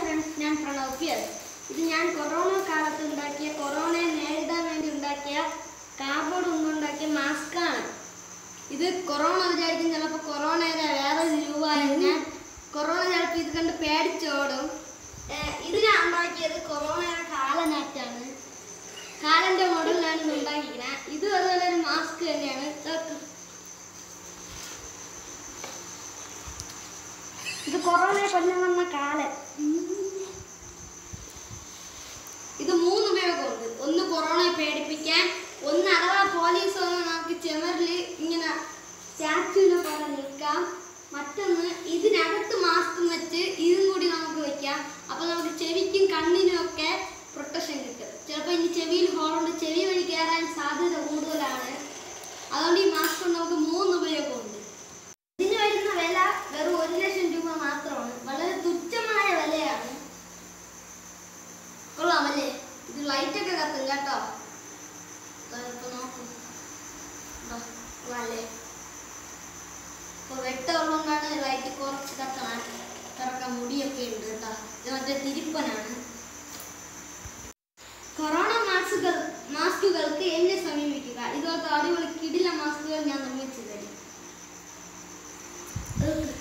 friends ഞാൻ Pranav P S ഇത് ഞാൻ കൊറോണ കാലത്ത് ഉണ്ടാക്കിയ കൊറോണയെ നേരിടാൻ വേണ്ടി ഉണ്ടാക്കിയ കാർബോർഡ് കൊണ്ടുണ്ടാക്കിയ മാസ്കാണ് ഇത് കൊറോണ വിചാരിക്കും ചിലപ്പോൾ കൊറോണയുടെ വേറെ രൂപമായി ഞാൻ കൊറോണ ചിലപ്പോൾ ഇത് കണ്ട് പേടിച്ചോടും ഏഹ് ഇത് ഞാൻ ഉണ്ടാക്കിയത് കൊറോണയുടെ കാലനാറ്റാണ് കാലന്റെ മോഡലിലാണ് ഇത് ഉണ്ടാക്കിയിരിക്കുന്നത് ഇത് അതുപോലെ ഒരു മാസ്ക് തന്നെയാണ് ഇതൊക്കെ ഇത് കൊറോണയെ കൊല്ലാൻ വന്ന കാലൻ ഇത് മൂന്ന് ഉപയോഗമുണ്ട് ഒന്ന് കൊറോണയെ പേടിപ്പിക്കാൻ ഒന്ന് അഥവാ പോലീസ് വന്ന് നമുക്ക് ചെമറിൽ ഇങ്ങനെ സ്റ്റാച്യൂനെ പോലെ നിൽക്കാം മറ്റൊന്ന് ഇതിനകത്ത് മാസ്ക് വെച്ച് ഇതും കൂടി നമുക്ക് വെക്കാം അപ്പോൾ നമുക്ക് ചെവിക്കും കണ്ണിനും ഒക്കെ പ്രൊട്ടക്ഷൻ കിട്ടും ചിലപ്പോൾ ഇനി ചെവിയിൽ ഹോളുണ്ട് ചെവി വഴി കയറാൻ സാധ്യത കൂടുതലാണ് അതുകൊണ്ട് ഈ മാസ്ക് കൊണ്ട് നമുക്ക് മൂന്ന് ഉപയോഗമുണ്ട് ഇതിന് വരുന്ന വില വെറും ഒരു ലക്ഷം രൂപ മാത്രമാണ് വളരെ തുച്ഛമായ വിലയാണ് കൊള്ളാമല്ലേ ഇത് ലൈറ്റ് ഒക്കെ കത്തും കേട്ടോ ദാ ഇപ്പൊ നോക്കൂ ദാ, കൊള്ളാല്ലേ ഇപ്പൊ വെട്ടമുള്ളതുകൊണ്ടാണ് ലൈറ്റ് കുറച്ച് കത്തണം കിടക്കാൻ മുടിയൊക്കെ ഉണ്ട് കേട്ടോ ഇത് മറ്റേ തിരുപ്പനാണ് കൊറോണ മാസ്കുകൾ മാസ്കുകൾക്ക് എന്നെ സമീപിക്കുക ഇതുപോലത്തെ അടിപൊളി കിടില മാസ്കുകൾ ഞാൻ നിർമ്മിച്ചു തരും